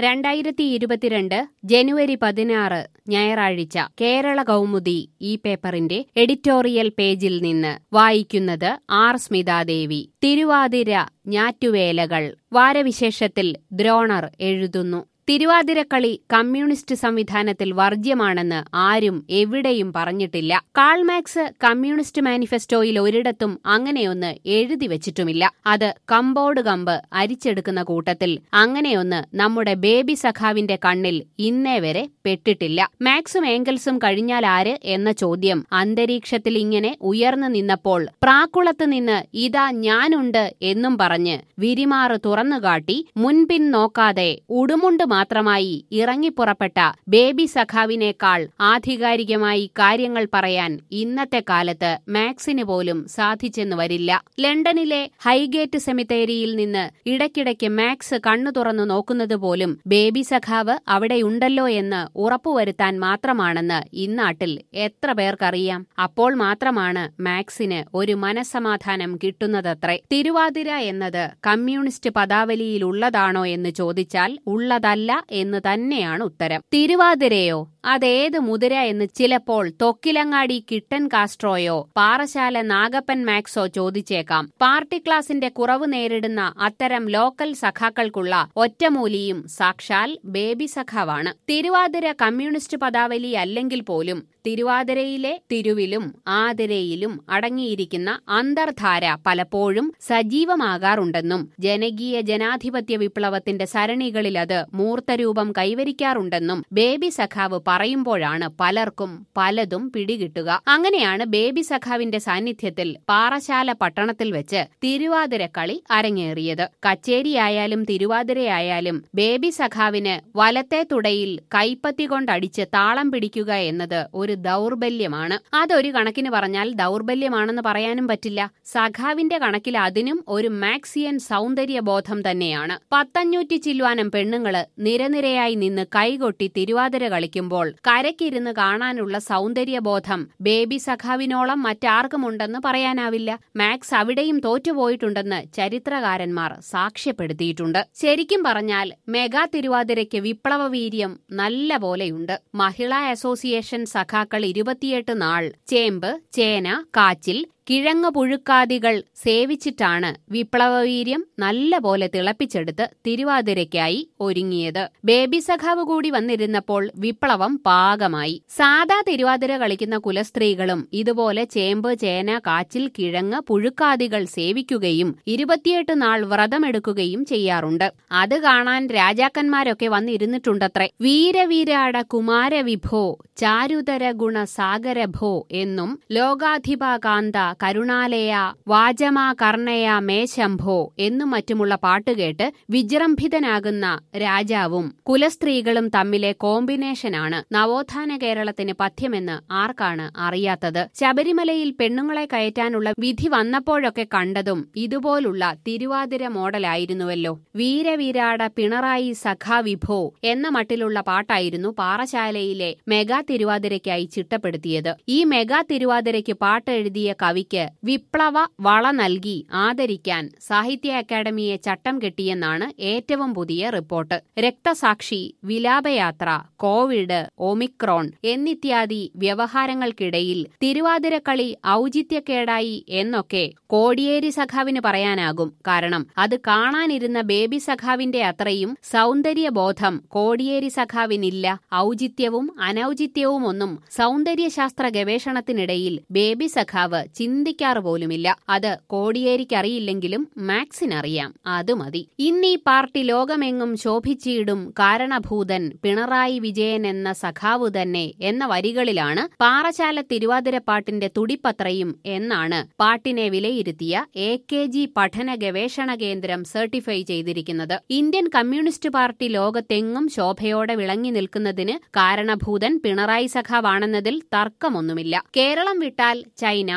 രണ്ടായിരത്തി ഇരുപത്തിരണ്ട് ജനുവരി പതിനാറ് ഞായറാഴ്ച കേരള കൗമുദി ഈ പേപ്പറിന്റെ എഡിറ്റോറിയൽ പേജിൽ നിന്ന് വായിക്കുന്നത് ആർ സ്മിതാദേവി തിരുവാതിര ഞാറ്റുവേലകൾ വാരവിശേഷത്തിൽ ദ്രോണർ എഴുതുന്നു തിരുവാതിരക്കളി കമ്മ്യൂണിസ്റ്റ് സംവിധാനത്തിൽ വർജ്യമാണെന്ന് ആരും എവിടെയും പറഞ്ഞിട്ടില്ല കാൾമാക്സ് കമ്മ്യൂണിസ്റ്റ് മാനിഫെസ്റ്റോയിൽ ഒരിടത്തും അങ്ങനെയൊന്ന് എഴുതി വെച്ചിട്ടുമില്ല അത് കമ്പോട് കമ്പ് അരിച്ചെടുക്കുന്ന കൂട്ടത്തിൽ അങ്ങനെയൊന്ന് നമ്മുടെ ബേബി സഖാവിന്റെ കണ്ണിൽ ഇന്നേ വരെ പെട്ടിട്ടില്ല മാക്സും ഏംഗൽസും കഴിഞ്ഞാൽ ആര് എന്ന ചോദ്യം അന്തരീക്ഷത്തിൽ ഇങ്ങനെ ഉയർന്നു നിന്നപ്പോൾ പ്രാക്കുളത്ത് നിന്ന് ഇതാ ഞാനുണ്ട് എന്നും പറഞ്ഞ് വിരിമാറ് തുറന്നുകാട്ടി മുൻപിൻ നോക്കാതെ ഉടുമുണ്ട് മാത്രമായി ഇറങ്ങിപ്പുറപ്പെട്ട ബേബി സഖാവിനേക്കാൾ ആധികാരികമായി കാര്യങ്ങൾ പറയാൻ ഇന്നത്തെ കാലത്ത് മാക്സിന് പോലും സാധിച്ചെന്ന് വരില്ല ലണ്ടനിലെ ഹൈഗേറ്റ് സെമിത്തേരിയിൽ നിന്ന് ഇടയ്ക്കിടയ്ക്ക് മാക്സ് കണ്ണു തുറന്നു നോക്കുന്നത് പോലും ബേബി സഖാവ് അവിടെയുണ്ടല്ലോ എന്ന് ഉറപ്പുവരുത്താൻ മാത്രമാണെന്ന് ഇന്നാട്ടിൽ എത്ര പേർക്കറിയാം അപ്പോൾ മാത്രമാണ് മാക്സിന് ഒരു മനസ്സമാധാനം കിട്ടുന്നതത്രേ തിരുവാതിര എന്നത് കമ്മ്യൂണിസ്റ്റ് പദാവലിയിലുള്ളതാണോ എന്ന് ചോദിച്ചാൽ ഉള്ളതല്ല എന്ന് തന്നെയാണ് ഉത്തരം തിരുവാതിരയോ അതേത് മുതിര എന്ന് ചിലപ്പോൾ തൊക്കിലങ്ങാടി കിട്ടൻ കാസ്ട്രോയോ പാറശാല നാഗപ്പൻ മാക്സോ ചോദിച്ചേക്കാം പാർട്ടി ക്ലാസിന്റെ കുറവ് നേരിടുന്ന അത്തരം ലോക്കൽ സഖാക്കൾക്കുള്ള ഒറ്റമൂലിയും സാക്ഷാൽ ബേബി സഖാവാണ് തിരുവാതിര കമ്മ്യൂണിസ്റ്റ് പദാവലി അല്ലെങ്കിൽ പോലും തിരുവാതിരയിലെ തിരുവിലും ആതിരയിലും അടങ്ങിയിരിക്കുന്ന അന്തർധാര പലപ്പോഴും സജീവമാകാറുണ്ടെന്നും ജനകീയ ജനാധിപത്യ വിപ്ലവത്തിന്റെ സരണികളിൽ അത് മൂർത്തരൂപം കൈവരിക്കാറുണ്ടെന്നും ബേബി സഖാവ് പറയുമ്പോഴാണ് പലർക്കും പലതും പിടികിട്ടുക അങ്ങനെയാണ് ബേബി സഖാവിന്റെ സാന്നിധ്യത്തിൽ പാറശാല പട്ടണത്തിൽ വെച്ച് തിരുവാതിരക്കളി അരങ്ങേറിയത് കച്ചേരിയായാലും തിരുവാതിരയായാലും ബേബി സഖാവിന് വലത്തെ തുടയിൽ കൈപ്പത്തി കൊണ്ടടിച്ച് താളം പിടിക്കുക എന്നത് ഒരു ദൗർബല്യമാണ് അതൊരു കണക്കിന് പറഞ്ഞാൽ ദൗർബല്യമാണെന്ന് പറയാനും പറ്റില്ല സഖാവിന്റെ കണക്കിൽ അതിനും ഒരു മാക്സിയൻ സൗന്ദര്യ ബോധം തന്നെയാണ് പത്തഞ്ഞൂറ്റി ചില്ലുവാനം പെണ്ണുങ്ങള് നിരനിരയായി നിന്ന് കൈകൊട്ടി തിരുവാതിര കളിക്കുമ്പോൾ കരക്കിരുന്ന് കാണാനുള്ള സൗന്ദര്യബോധം ബേബി സഖാവിനോളം മറ്റാർക്കുമുണ്ടെന്ന് പറയാനാവില്ല മാക്സ് അവിടെയും തോറ്റുപോയിട്ടുണ്ടെന്ന് ചരിത്രകാരന്മാർ സാക്ഷ്യപ്പെടുത്തിയിട്ടുണ്ട് ശരിക്കും പറഞ്ഞാൽ മെഗാ തിരുവാതിരയ്ക്ക് വിപ്ലവ വീര്യം നല്ല പോലെയുണ്ട് മഹിളാ അസോസിയേഷൻ സഖാക്കൾ ഇരുപത്തിയെട്ട് നാൾ ചേമ്പ് ചേന കാച്ചിൽ കിഴങ്ങ് പുഴുക്കാദികൾ സേവിച്ചിട്ടാണ് വിപ്ലവവീര്യം നല്ല പോലെ തിളപ്പിച്ചെടുത്ത് തിരുവാതിരയ്ക്കായി ഒരുങ്ങിയത് ബേബി സഖാവ് കൂടി വന്നിരുന്നപ്പോൾ വിപ്ലവം പാകമായി സാധാ തിരുവാതിര കളിക്കുന്ന കുലസ്ത്രീകളും ഇതുപോലെ ചേമ്പ് ചേന കാച്ചിൽ കിഴങ്ങ് പുഴുക്കാദികൾ സേവിക്കുകയും ഇരുപത്തിയെട്ട് നാൾ വ്രതമെടുക്കുകയും ചെയ്യാറുണ്ട് അത് കാണാൻ രാജാക്കന്മാരൊക്കെ വന്നിരുന്നിട്ടുണ്ടത്രേ വീരവീരാട കുമാരവിഭോ ചാരുതര ഗുണ സാഗരഭോ എന്നും ലോകാധിപകാന്ത കരുണാലയ വാചമാ കർണയ മേശംഭോ എന്നും മറ്റുമുള്ള പാട്ടുകേട്ട് വിജൃംഭിതനാകുന്ന രാജാവും കുലസ്ത്രീകളും തമ്മിലെ കോമ്പിനേഷനാണ് നവോത്ഥാന കേരളത്തിന് പഥ്യമെന്ന് ആർക്കാണ് അറിയാത്തത് ശബരിമലയിൽ പെണ്ണുങ്ങളെ കയറ്റാനുള്ള വിധി വന്നപ്പോഴൊക്കെ കണ്ടതും ഇതുപോലുള്ള തിരുവാതിര മോഡലായിരുന്നുവല്ലോ വീരവീരാട പിണറായി സഖാവിഭോ എന്ന മട്ടിലുള്ള പാട്ടായിരുന്നു പാറശാലയിലെ മെഗാ തിരുവാതിരയ്ക്കായി ചിട്ടപ്പെടുത്തിയത് ഈ മെഗാ തിരുവാതിരയ്ക്ക് പാട്ട് എഴുതിയ കവിക്ക് വിപ്ലവ വള നൽകി ആദരിക്കാൻ സാഹിത്യ അക്കാദമിയെ ചട്ടം കെട്ടിയെന്നാണ് ഏറ്റവും പുതിയ റിപ്പോർട്ട് രക്തസാക്ഷി വിലാപയാത്ര കോവിഡ് ഒമിക്രോൺ എന്നിത്യാദി വ്യവഹാരങ്ങൾക്കിടയിൽ തിരുവാതിരക്കളി ഔചിത്യക്കേടായി എന്നൊക്കെ കോടിയേരി സഖാവിന് പറയാനാകും കാരണം അത് കാണാനിരുന്ന ബേബി സഖാവിന്റെ അത്രയും സൗന്ദര്യബോധം കോടിയേരി സഖാവിനില്ല ഔചിത്യവും അനൌചിത്യവും ഒന്നും സൗന്ദര്യശാസ്ത്ര ഗവേഷണത്തിനിടയിൽ ബേബി സഖാവ് ചിന്തിക്കാറ് പോലുമില്ല അത് കോടിയേരിക്കറിയില്ലെങ്കിലും മാക്സിനറിയാം അത് മതി ഇന്നീ പാർട്ടി ലോകമെങ്ങും ശോഭിച്ചിടും കാരണഭൂതൻ പിണറായി വിജയൻ എന്ന സഖാവ് തന്നെ എന്ന വരികളിലാണ് പാറശാല തിരുവാതിരപ്പാട്ടിന്റെ തുടിപ്പത്രയും എന്നാണ് പാട്ടിനെ വിലയിരുത്തിയ എ കെ ജി പഠന ഗവേഷണ കേന്ദ്രം സർട്ടിഫൈ ചെയ്തിരിക്കുന്നത് ഇന്ത്യൻ കമ്മ്യൂണിസ്റ്റ് പാർട്ടി ലോകത്തെങ്ങും ശോഭയോടെ വിളങ്ങി നിൽക്കുന്നതിന് കാരണഭൂതൻ പിണറായി സഖാവാണെന്നതിൽ തർക്കമൊന്നുമില്ല കേരളം വിട്ടാൽ ചൈന ലാവോ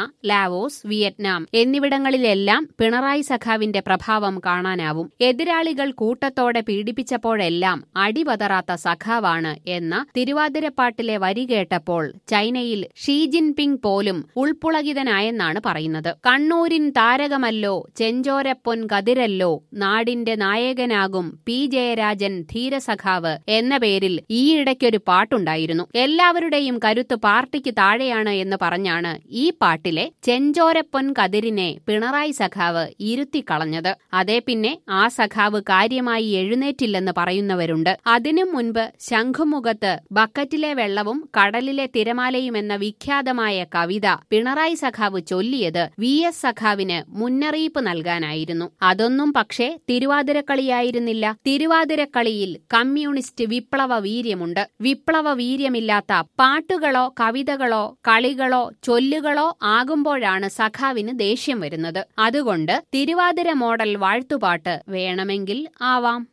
ലാവോസ് വിയറ്റ്നാം എന്നിവിടങ്ങളിലെല്ലാം പിണറായി സഖാവിന്റെ പ്രഭാവം കാണാനാവും എതിരാളികൾ കൂട്ടത്തോടെ പീഡിപ്പിച്ചപ്പോഴെല്ലാം അടിപതറാത്ത സഖാവാണ് എന്ന തിരുവാതിരപ്പാട്ടിലെ വരി കേട്ടപ്പോൾ ചൈനയിൽ ഷീ ജിൻപിങ് പോലും ഉൾപ്പുളകിതനായെന്നാണ് പറയുന്നത് കണ്ണൂരിൻ താരകമല്ലോ ചെഞ്ചോരപ്പൊൻ കതിരല്ലോ നാടിന്റെ നായകനാകും പി ജയരാജൻ ധീരസഖാവ് എന്ന പേരിൽ ഈയിടയ്ക്കൊരു പാട്ടുണ്ടായിരുന്നു എല്ലാവരുടെയും കരുത്ത് പാർട്ടിക്ക് താഴെയാണ് എന്ന് പറഞ്ഞാണ് ഈ പാട്ടിലെ ചെഞ്ചോരപ്പൊൻ കതിരിനെ പിണറായി സഖാവ് ഇരുത്തിക്കളഞ്ഞത് അതേ പിന്നെ ആ സഖാവ് കാര്യമായി എഴുന്നേറ്റില്ലെന്ന് പറയുന്നവരുണ്ട് അതിനു മുൻപ് ശംഖുമുഖത്ത് ബക്കറ്റിലെ വെള്ളവും കടലിലെ തിരമാലയും എന്ന വിഖ്യാതമായ കവിത പിണറായി സഖാവ് ചൊല്ലിയത് വി എസ് സഖാവിന് മുന്നറിയിപ്പ് നൽകാനായിരുന്നു അതൊന്നും പക്ഷേ തിരുവാതിരക്കളിയായിരുന്നില്ല തിരുവാതിരക്കളിയിൽ കമ്മ്യൂണിസ്റ്റ് വിപ്ലവ വീര്യമുണ്ട് വിപ്ലവ വീര്യമില്ലാത്ത പാട്ടുകളോ കവിതകളോ കളികളോ ചൊല്ലുകളോ ആകുമ്പോഴാണ് സഖാവിന് ദേഷ്യം വരുന്നത് അതുകൊണ്ട് തിരുവാതിര മോഡൽ വാഴ്ത്തുപാട്ട് വേണമെങ്കിൽ ആവാം